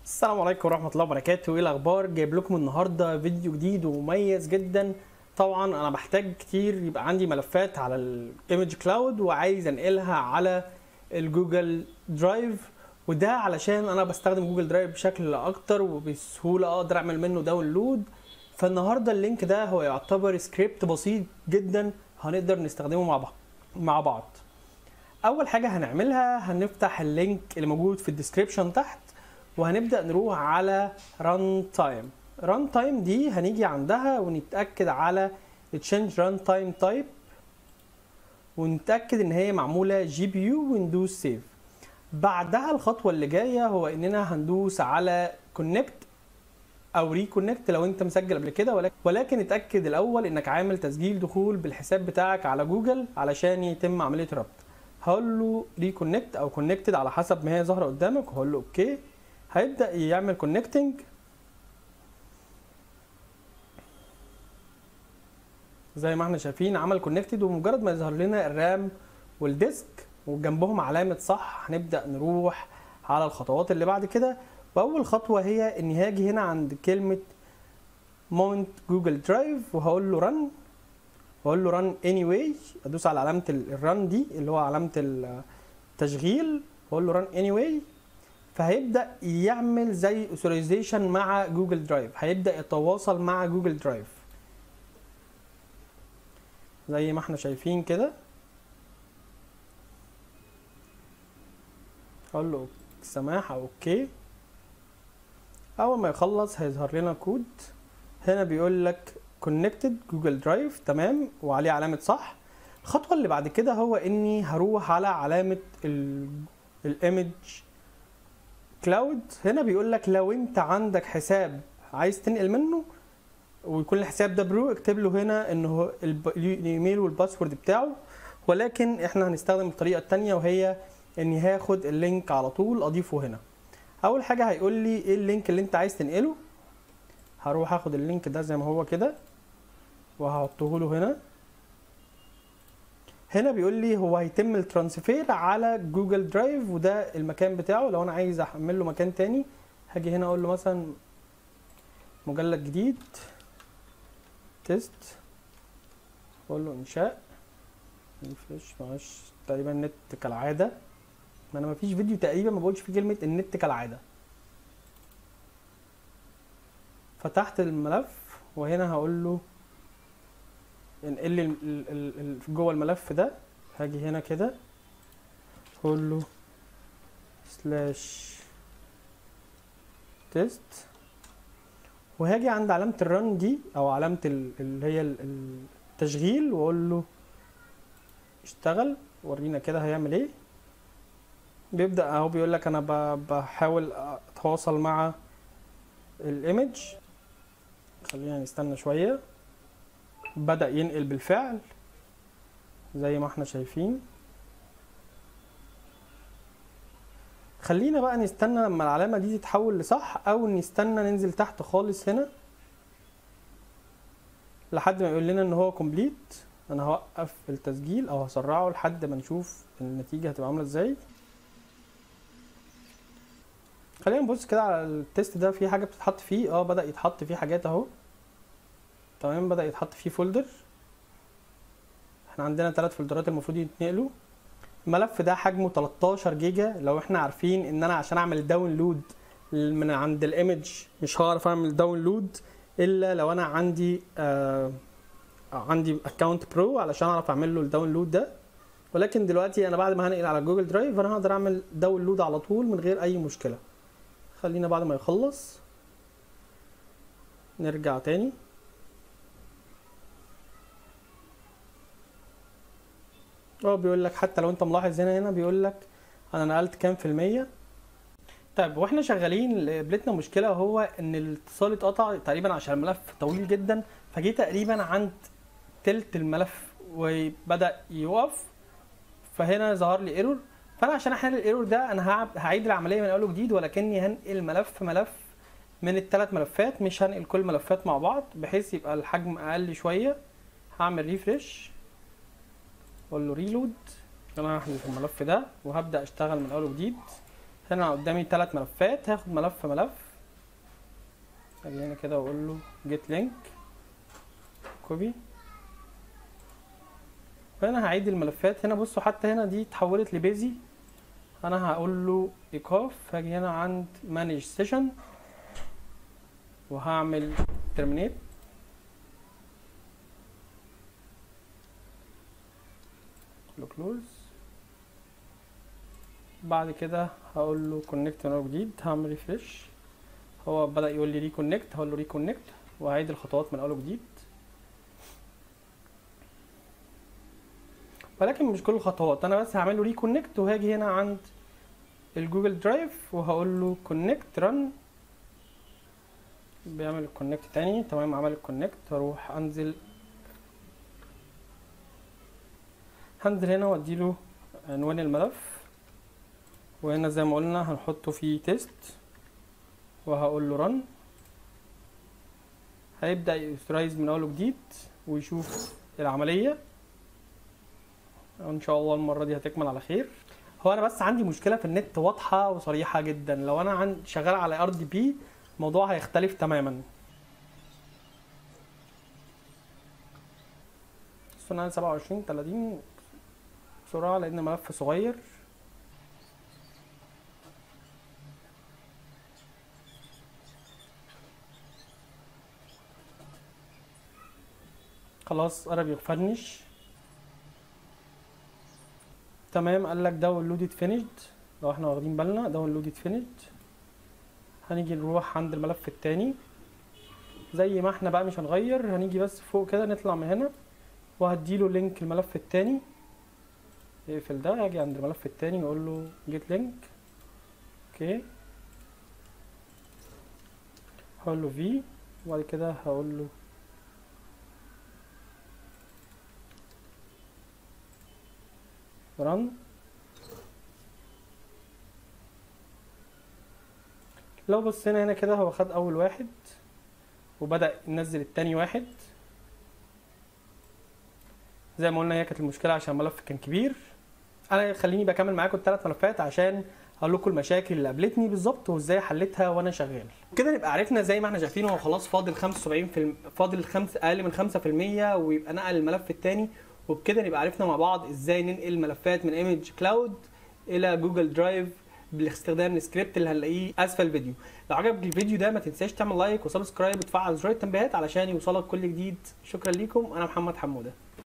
السلام عليكم ورحمة الله وبركاته، ايه الأخبار؟ جايب لكم النهاردة فيديو جديد ومميز جدا، طبعا أنا بحتاج كتير يبقى عندي ملفات على الإيمج كلاود وعايز أنقلها على الجوجل درايف وده علشان أنا بستخدم جوجل درايف بشكل أكتر وبسهولة أقدر أعمل منه داونلود، فالنهاردة اللينك ده هو يعتبر سكريبت بسيط جدا هنقدر نستخدمه مع بعض مع بعض. أول حاجة هنعملها هنفتح اللينك اللي موجود في الديسكريبشن تحت وهنبدا نروح على ران تايم ران تايم دي هنيجي عندها ونتاكد على تشينج ران تايم تايب ونتاكد ان هي معموله جي بي يو وندوس سيف بعدها الخطوه اللي جايه هو اننا هندوس على كونكت او ريكونكت لو انت مسجل قبل كده ولكن ولكن اتاكد الاول انك عامل تسجيل دخول بالحساب بتاعك على جوجل علشان يتم عمليه ربط هقول له ريكونكت او كونكتد على حسب ما هي ظاهره قدامك وهقول له اوكي هيبدا يعمل كونكتنج زي ما احنا شايفين عمل كونكتد ومجرد ما يظهر لنا الرام والديسك وجنبهم علامه صح هنبدا نروح على الخطوات اللي بعد كده واول خطوه هي اني هاجي هنا عند كلمه مونت جوجل درايف وهقول له رن واقول له رن اني واي ادوس على علامه الرن دي اللي هو علامه التشغيل واقول له رن اني واي فهيبدا يعمل زي اوثورايزيشن مع جوجل درايف هيبدا يتواصل مع جوجل درايف زي ما احنا شايفين كده اقول له سماح او اوكي اول ما يخلص هيظهر لنا كود هنا بيقول لك كونكتد جوجل درايف تمام وعليه علامه صح الخطوه اللي بعد كده هو اني هروح على علامه الايمج كلاود هنا بيقول لك لو انت عندك حساب عايز تنقل منه ويكون الحساب ده برو اكتب له هنا ان هو الايميل والباسورد بتاعه ولكن احنا هنستخدم الطريقه الثانيه وهي اني هاخد اللينك على طول اضيفه هنا اول حاجه هيقول لي ايه اللينك اللي انت عايز تنقله هروح اخد اللينك ده زي ما هو كده وهحطه له هنا هنا بيقول لي هو هيتم الترانسفير على جوجل درايف وده المكان بتاعه لو انا عايز احمل له مكان تاني هاجي هنا اقول له مثلا مجلد جديد تيست اقول له انشاء ريفرش معلش تقريبا النت كالعاده ما انا مفيش فيديو تقريبا ما بقولش فيه كلمه النت كالعاده فتحت الملف وهنا هقول له انقل لي جوه الملف ده هاجي هنا كده اقول له سلاش تيست وهاجي عند علامة الرن دي او علامة اللي هي التشغيل واقول له اشتغل ورينا كده هيعمل ايه بيبدأ اهو بيقول لك انا بحاول اتواصل مع الايمج خلينا نستنى شويه بدأ ينقل بالفعل زي ما احنا شايفين خلينا بقى نستنى لما العلامة دي تتحول لصح او نستنى ننزل تحت خالص هنا لحد ما يقول لنا ان هو كومبليت انا هوقف التسجيل او هسرعه لحد ما نشوف النتيجة هتبقى عاملة ازاي خلينا نبص كده على التيست ده في حاجة بتتحط فيه اه بدأ يتحط فيه حاجات اهو تمام بدا يتحط فيه فولدر احنا عندنا ثلاث فولدرات المفروض يتنقلوا الملف ده حجمه 13 جيجا لو احنا عارفين ان انا عشان اعمل داونلود من عند الايمج مش هعرف اعمل داونلود الا لو انا عندي آه عندي اكونت برو علشان اعرف اعمل له الداونلود ده ولكن دلوقتي انا بعد ما هنقل على جوجل درايف انا هقدر اعمل داونلود على طول من غير اي مشكله خلينا بعد ما يخلص نرجع تاني هو بيقول لك حتى لو انت ملاحظ هنا هنا بيقول لك انا نقلت كام في المية طيب واحنا شغالين قابلتنا مشكله هو ان الاتصال اتقطع تقريبا عشان الملف طويل جدا فجه تقريبا عند تلت الملف وبدا يقف فهنا ظهر لي ايرور فانا عشان احل الايرور ده انا هعيد العمليه من اول وجديد ولكني هنقل ملف ملف من الثلاث ملفات مش هنقل كل الملفات مع بعض بحيث يبقى الحجم اقل شويه هعمل ريفرش اقول له ريلود انا هحذف الملف ده وهبدا اشتغل من اول وجديد هنا قدامي ثلاث ملفات هاخد ملف ملف اجي هنا كده واقول له جيت لينك كوبي فانا هعيد الملفات هنا بصوا حتى هنا دي اتحولت لبيزي انا هقول له ايقاف هاجي هنا عند مانج سيشن وهعمل ترمينيت له كلوز بعد كده هقول له كونكت من جديد هعمل ريفرش هو بدأ يقول لي ريكونكت هقول له ريكونكت وهعيد الخطوات من اول وجديد ولكن مش كل الخطوات انا بس هعمل له ريكونكت وهاجي هنا عند الجوجل درايف وهقول له كونكت رن بيعمل الكونكت تاني تمام عمل الكونكت هروح انزل هنزل هنا واديله عنوان الملف وهنا زي ما قلنا هنحطه في تيست وهقول له رن هيبدأ يسترايز من اول وجديد ويشوف العملية ان شاء الله المرة دي هتكمل على خير هو انا بس عندي مشكلة في النت واضحة وصريحة جدا لو انا عن شغال على ار دي بي الموضوع هيختلف تماما سنة 27 30 بسرعة لأن ملف صغير خلاص قرب يفنش تمام قال لك داونلودد فينيشد لو احنا واخدين بالنا داونلودد فينيشد هنيجي نروح عند الملف التاني زي ما احنا بقى مش هنغير هنيجي بس فوق كده نطلع من هنا وهديله لينك الملف التاني يقفل ده هاجي عند الملف التاني واقول له جيت لينك اوكي هقول له في وبعد كده هقول له رن لو بصينا هنا كده هو خد اول واحد وبدأ ينزل التاني واحد زي ما قلنا هي كانت المشكلة عشان الملف كان كبير انا خليني بكمل معاكم الثلاث ملفات عشان هقول لكم المشاكل اللي قابلتني بالظبط وازاي حلتها وانا شغال كده نبقى عرفنا زي ما احنا شايفين هو خلاص فاضل 75 في الم... فاضل خمس اقل من 5% ويبقى نقل الملف الثاني وبكده نبقى عرفنا مع بعض ازاي ننقل ملفات من ايمج كلاود الى جوجل درايف باستخدام السكريبت اللي هنلاقيه اسفل الفيديو لو عجبك الفيديو ده ما تنساش تعمل لايك وسبسكرايب وتفعل زر التنبيهات علشان يوصلك كل جديد شكرا ليكم انا محمد حموده